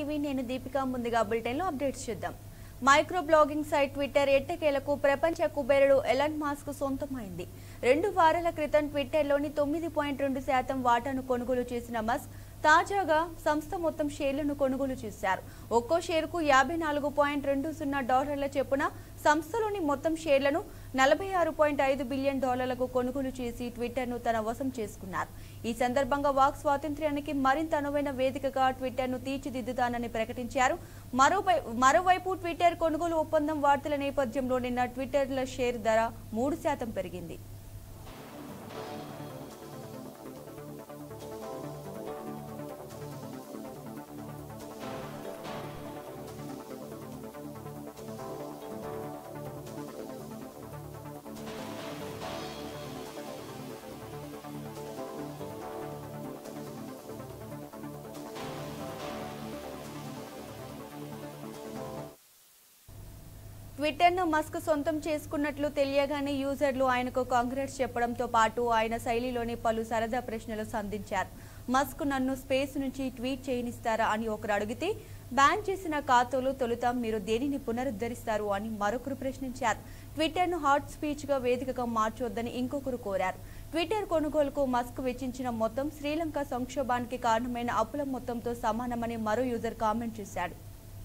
TV నేను దీపిక ముందుగా బులెటిన్లో అప్డేట్స్ చూద్దాం మైక్రో బ్లాగింగ్ సైట్ ట్విట్టర్ ఎట్టకేలకు ప్రపంచ కుబేరుడు ఎలన్ మాస్క్ సొంతమైంది రెండు వారాల క్రితం ట్విట్టర్లోని తొమ్మిది పాయింట్ రెండు శాతం వాటాను కొనుగోలు చేసిన మస్క్ తాజాగా సంస్థ మొత్తం షేర్లను కొనుగోలు చేశారు ఒక్కో షేరుకు యాభై నాలుగు పాయింట్ రెండు సున్నా డాలర్ల చొప్పున సంస్థలోని మొత్తం షేర్లను నలభై ఆరు పాయింట్ ఐదు బిలియన్ డాలర్లకు కొనుగోలు చేసి ట్విట్టర్ను తన వశం చేసుకున్నారు ఈ సందర్భంగా వాక్ స్వాతంత్ర్యానికి మరింత అనువైన వేదికగా ట్విట్టర్ను తీర్చిదిద్దుతానని ప్రకటించారు మరోవై మరోవైపు ట్విట్టర్ కొనుగోలు ఒప్పందం వార్తల నేపథ్యంలో నిన్న ట్విట్టర్ల షేర్ ధర మూడు శాతం పెరిగింది ట్విట్టర్ను మస్క్ సొంతం చేసుకున్నట్లు తెలియగానే యూజర్లు ఆయనకు కాంగ్రెస్ చెప్పడంతో పాటు ఆయన శైలిలోని పలు సరదా ప్రశ్నలు సంధించారు మస్క్ నన్ను స్పేస్ నుంచి ట్వీట్ చేయనిస్తారా అని ఒకరు అడిగితే బ్యాన్ చేసిన ఖాతాలు తొలుత మీరు దేనిని పునరుద్ధరిస్తారు అని మరొకరు ప్రశ్నించారు ట్విట్టర్ను హాట్ స్పీచ్గా వేదికగా మార్చొద్దని ఇంకొకరు కోరారు ట్విట్టర్ కొనుగోలుకు మస్క్ వెచ్చించిన మొత్తం శ్రీలంక సంక్షోభానికి కారణమైన అప్పుల మొత్తంతో సమానమని మరో యూజర్ కామెంట్ చేశాడు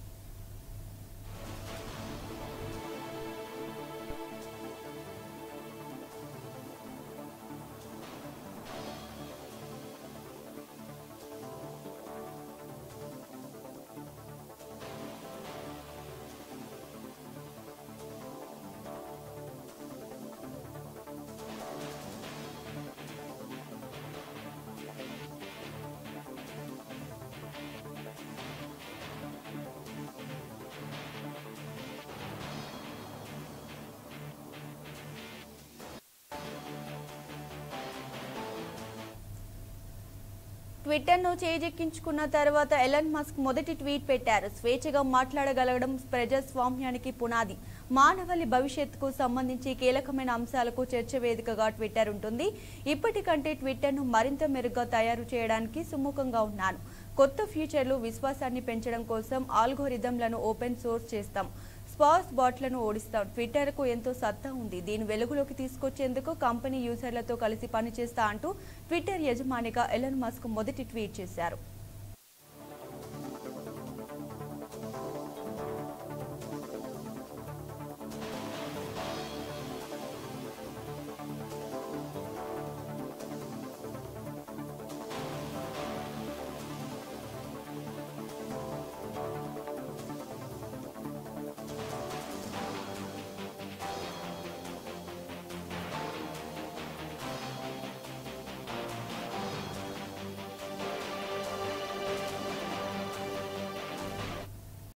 ట్విట్టర్ను చేజెక్కించుకున్న తర్వాత ఎలన్ మస్క్ మొదటి ట్వీట్ పెట్టారు స్వేచ్ఛగా మాట్లాడగలగడం ప్రజాస్వామ్యానికి పునాది మానవాళి భవిష్యత్తుకు సంబంధించి కీలకమైన అంశాలకు చర్చ వేదికగా ట్విట్టర్ ఉంటుంది ఇప్పటికంటే ట్విట్టర్ను మరింత మెరుగ్గా తయారు చేయడానికి సుముఖంగా ఉన్నాను కొత్త ఫ్యూచర్లు విశ్వాసాన్ని పెంచడం కోసం ఆల్గోరిథంలను ఓపెన్ సోర్స్ చేస్తాం స్పాస్ బాట్లను ఓడిస్తాం ట్విట్టర్కు ఎంతో సత్తా ఉంది దీని వెలుగులోకి తీసుకొచ్చేందుకు కంపెనీ యూజర్లతో కలిసి పనిచేస్తా అంటూ ట్విట్టర్ యజమానిగా ఎలన్ మస్క్ మొదటి ట్వీట్ చేశారు